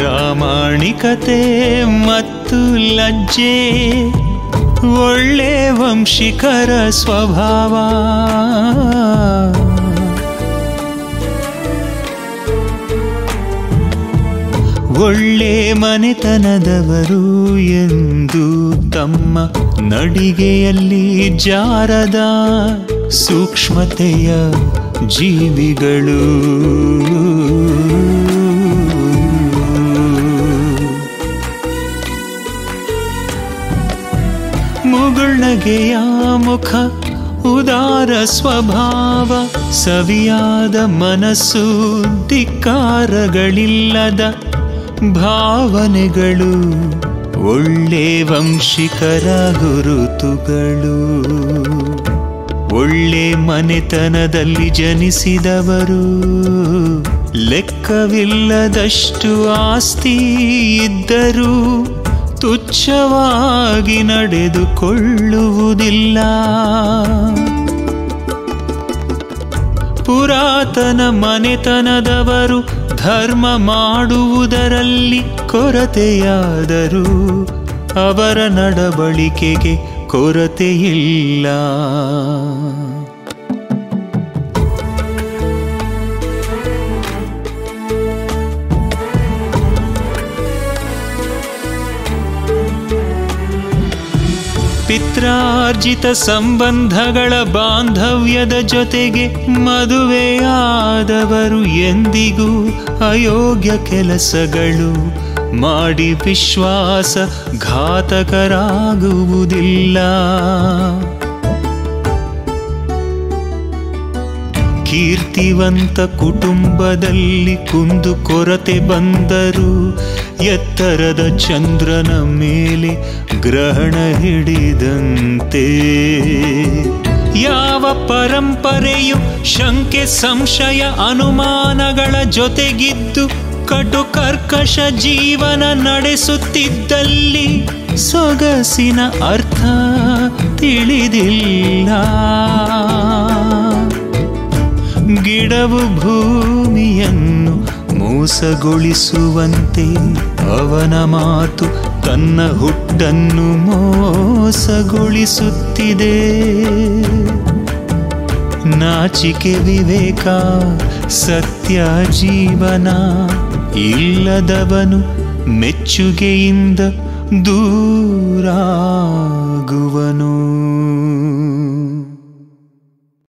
ಪ್ರಾಮಾಣಿಕತೆ ಮತ್ತು ಲಜ್ಜೆ ಒಳ್ಳೆ ವಂಶಿಕರ ಸ್ವಭಾವ ಒಳ್ಳೆ ಮನೆತನದವರು ಎಂದು ತಮ್ಮ ನಡಿಗೆಯಲ್ಲಿ ಜಾರದ ಸೂಕ್ಷ್ಮತೆಯ ಜೀವಿಗಳು ಮುಗುಳ್ನಗೆಯ ಮುಖ ಉದಾರ ಸ್ವಭಾವ ಸವಿಯಾದ ಮನಸ್ಸು ಧಿಕ್ಕಾರಗಳಿಲ್ಲದ ಭಾವನೆಗಳು ಒಳ್ಳೆ ವಂಶಿಕರ ಗುರುತುಗಳು ಒಳ್ಳೆ ಮನೆತನದಲ್ಲಿ ಜನಿಸಿದವರು ಲೆಕ್ಕವಿಲ್ಲದಷ್ಟು ಆಸ್ತಿ ಇದ್ದರೂ ತುಚ್ಛವಾಗಿ ನಡೆದುಕೊಳ್ಳುವುದಿಲ್ಲ ಪುರಾತನ ಮನೆತನದವರು ಧರ್ಮ ಮಾಡುವುದರಲ್ಲಿ ಕೊರತೆಯಾದರೂ ಅವರ ನಡವಳಿಕೆಗೆ ಕೊರತೆಯಿಲ್ಲ ಪಿತ್ರಾರ್ಜಿತ ಸಂಬಂಧಗಳ ಬಾಂಧವ್ಯದ ಜೊತೆಗೆ ಮದುವೆಯಾದವರು ಎಂದಿಗೂ ಅಯೋಗ್ಯ ಕೆಲಸಗಳು ಮಾಡಿ ವಿಶ್ವಾಸ ಘಾತಕರಾಗುವುದಿಲ್ಲ ಕೀರ್ತಿವಂತ ಕುಟುಂಬದಲ್ಲಿ ಕುಂದು ಕೊರತೆ ಬಂದರೂ ಎತ್ತರದ ಚಂದ್ರನ ಮೇಲೆ ಗ್ರಹಣ ಹಿಡಿದಂತೆ ಯಾವ ಪರಂಪರೆಯು ಶಂಕೆ ಸಂಶಯ ಅನುಮಾನಗಳ ಜೊತೆಗಿದ್ದು ಕಟು ಕರ್ಕಶ ಜೀವನ ನಡೆಸುತ್ತಿದ್ದಲ್ಲಿ ಸೊಗಸಿನ ಅರ್ಥ ತಿಳಿದಿಲ್ಲ ಗಿಡವು ಭೂಮಿಯನ್ನು ಮೋಸಗೊಳಿಸುವಂತೆ ಅವನ ಮಾತು ತನ್ನ ಹುಟ್ಟನ್ನು ಮೋಸಗೊಳಿಸುತ್ತಿದೆ ನಾಚಿಕೆ ವಿವೇಕ ಸತ್ಯ ಜೀವನ ಇಲ್ಲದವನು ಮೆಚ್ಚುಗೆಯಿಂದ ದೂರಾಗುವನು